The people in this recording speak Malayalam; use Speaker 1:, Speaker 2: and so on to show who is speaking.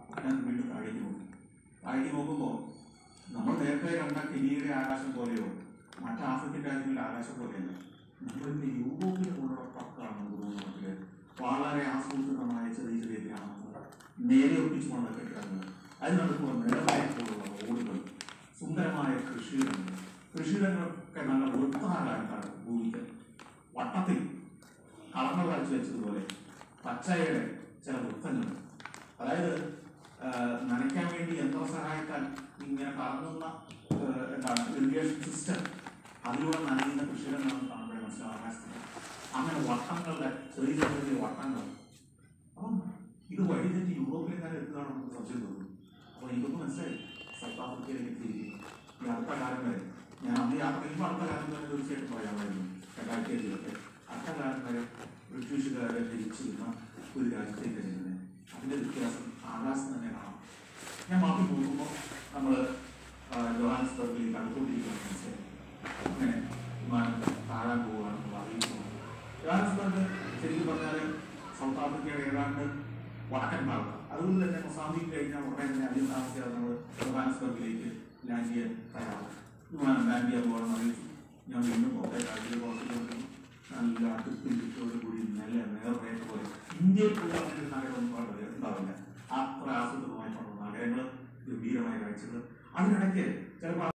Speaker 1: ഞാൻ വീണ്ടും താഴേക്ക് നോക്കി താഴേക്ക് നോക്കുമ്പോൾ നമ്മൾ നേരത്തെ കണ്ട കെനിയയുടെ ആകാശം പോലെയോ മറ്റ് ആഫ്രിക്കൻ രാജ്യങ്ങളുടെ ആകാശം പോലെയല്ല നമ്മളിന്ന് യൂറോപ്പിലെ ഉള്ളടക്കമാണ് നമുക്ക് തോന്നുന്നത് വളരെ ആസൂത്രിതമായ ചെറിയ ചെറിയ ഗ്രാമങ്ങൾ നേരെ ഒപ്പിച്ചുകൊണ്ട കെട്ടിടങ്ങൾ അതിനടുത്ത് നിലവാരത്തിലുള്ള റോഡുകൾ സുന്ദരമായ കൃഷിയിടങ്ങൾ കൃഷിയിടങ്ങളൊക്കെ നല്ല വൃത്താകാരത്താണ് ഭൂമിക്ക് വട്ടത്തിൽ കളങ്ങൾ വരച്ചു വെച്ചതുപോലെ പച്ചയുടെ ചില വൃത്തങ്ങൾ അതായത് ആ, നനയ്ക്കാൻ വേണ്ടി യന്ത്ര സഹായത്താൽ ഇങ്ങനെ കറങ്ങുന്ന ആ, എന്താണ് ഇറിഗേഷൻ സിസ്റ്റം അതിലൂടെ നനയുന്ന കൃഷിയിടങ്ങളാണ് കാണുമ്പോഴേ മനസ്സിലാവും ആകാശത്തിൽ അങ്ങനെ വട്ടങ്ങളുടെ ചെറിയ ചെറിയ ചെറിയ വട്ടങ്ങൾ അപ്പം ഇത് വഴി തെറ്റി യൂറോപ്പിലേക്കാൾ എത്തുകയാണെന്ന് നമുക്ക് സംശയം തോന്നുന്നു അപ്പോൾ എനിക്കൊന്ന് മനസ്സിലായി സൗത്ത് ആഫ്രിക്കയിലേക്ക് എത്തിയിരിക്കുന്നു ഈ അടുത്ത കാലം വരെ ഞാൻ അന്ന് യാത്ര ചെയ്യുമ്പോൾ അടുത്ത കാലം വരെ തീർച്ചയായിട്ടും പറയാമായിരുന്നു രണ്ടായിരത്തി അഞ്ചിലൊക്കെ അടുത്ത കാലം വരെ ബ്രിട്ടീഷുകാരെ ഭരിച്ചിരുന്ന ഒരു രാജ്യത്തേക്ക് ചെല്ലുന്നത് അതിൻ്റെ വ്യത്യാസം ആകാശം തന്നെ കാണാം ഞാൻ മാപ്പി നോക്കുമ്പോൾ നമ്മൾ ജോഹാൻസ്ബർഗിൽ കണ്ടുകൊണ്ടിരിക്കുകയാണ് മനസ്സിലായി അങ്ങനെ വിമാനം താഴാൻ പോവുകയാണെന്നുള്ള അറിയിക്കുന്നു ജോഹാൻസ്ബർഗ് ശരിക്കും പറഞ്ഞാൽ സൗത്ത് ആഫ്രിക്കയുടെ ഏതാണ്ട് വടക്കൻ ഭാഗം അതുകൊണ്ട് തന്നെ മൊസാമ്പിക്ക് കഴിഞ്ഞാൽ ഉടനെ തന്നെ അധികം താമസിയാതെ നമ്മൾ ജോഹാൻസ്ബർഗിലേക്ക് ലാൻഡ് ചെയ്യാൻ തയ്യാറാണ് വിമാനം ലാൻഡ് ചെയ്യാൻ പോകണമെന്ന് അറിയിച്ചു ഞാൻ വീണ്ടും പുറത്തെ രാജ്യത്തിൽ പുറത്തേക്ക് നല്ല അടുപ്പിൽ ചുറ്റോട് കൂടി നല്ല നേർവേറ്റ പോലെ ഇന്ത്യയിലുള്ള അങ്ങനെ ഒരു നഗരമൊന്നും അവിടെ ഉണ്ടാവില്ല അത്ര ആസൂത്രിതമായിട്ടുള്ള നഗരങ്ങൾ ഗംഭീരമായ കാഴ്ചകൾ അതിനിടയ്ക്ക് ചിലപ്പോൾ